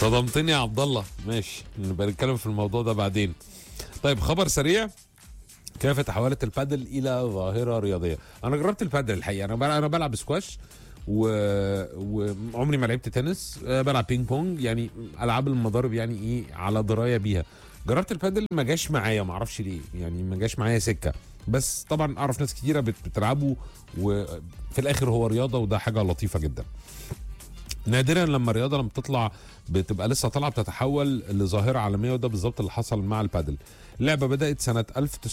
صدمتني يا عبد الله ماشي نبقى نتكلم في الموضوع ده بعدين طيب خبر سريع كيف تحولت البادل الى ظاهره رياضيه انا جربت البادل الحقيقه انا بلعب انا بلعب سكواش و... وعمري ما لعبت تنس آه، بلعب بينج بونج يعني العاب المضارب يعني ايه على درايه بيها جربت البادل ما جاش معايا ما اعرفش ليه يعني ما جاش معايا سكه بس طبعا اعرف ناس كتيره بت... بتلعبه وفي الاخر هو رياضه وده حاجه لطيفه جدا نادرا لما الرياضه لما بتطلع بتبقى لسه طالعه بتتحول لظاهره عالميه وده بالظبط اللي حصل مع البادل اللعبه بدات سنه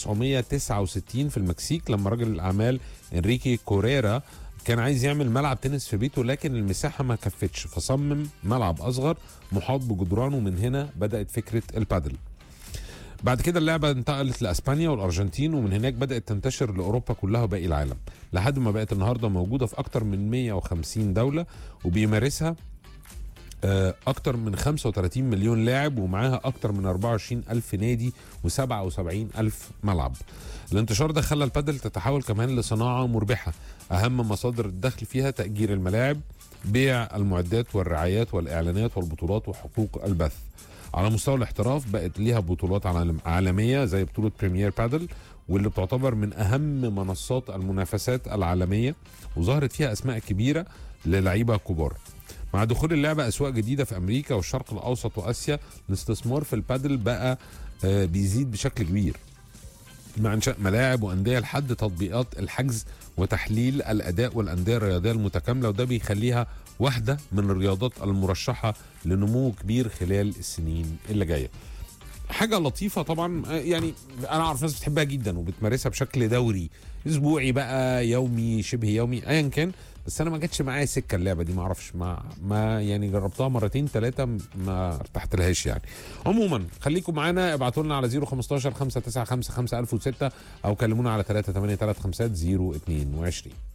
1969 في المكسيك لما رجل الاعمال انريكي كوريرا كان عايز يعمل ملعب تنس في بيته لكن المساحه ما كفتش فصمم ملعب اصغر محاط بجدران ومن هنا بدات فكره البادل بعد كده اللعبه انتقلت لاسبانيا والارجنتين ومن هناك بدات تنتشر لاوروبا كلها وباقي العالم لحد ما بقت النهارده موجوده في اكتر من 150 دوله وبيمارسها آه، اكتر من 35 مليون لاعب ومعاها اكتر من 24 الف نادي و77 الف ملعب الانتشار ده خلى البادل تتحول كمان لصناعه مربحه اهم مصادر الدخل فيها تاجير الملاعب بيع المعدات والرعايات والاعلانات والبطولات وحقوق البث على مستوى الاحتراف بقت ليها بطولات عالم- عالميه زي بطوله بريمير بادل واللي بتعتبر من اهم منصات المنافسات العالميه وظهرت فيها اسماء كبيره للعيبه كبار مع دخول اللعبه اسواق جديده في امريكا والشرق الاوسط واسيا الاستثمار في البادل بقى آه، بيزيد بشكل كبير مع انشاء ملاعب وانديه لحد تطبيقات الحجز وتحليل الاداء والانديه الرياضيه المتكامله وده بيخليها واحده من الرياضات المرشحه لنمو كبير خلال السنين اللي جايه. حاجه لطيفه طبعا آه، يعني انا اعرف ناس بتحبها جدا وبتمارسها بشكل دوري اسبوعي بقى يومي شبه يومي ايا كان بس انا ما جاتش معايا سكه اللعبه دي ما اعرفش ما ما يعني جربتها مرتين ثلاثه ما ارتحت لهاش يعني عموما خليكم معانا ابعتوا لنا على 015 595 5006 او كلمونا على 383 52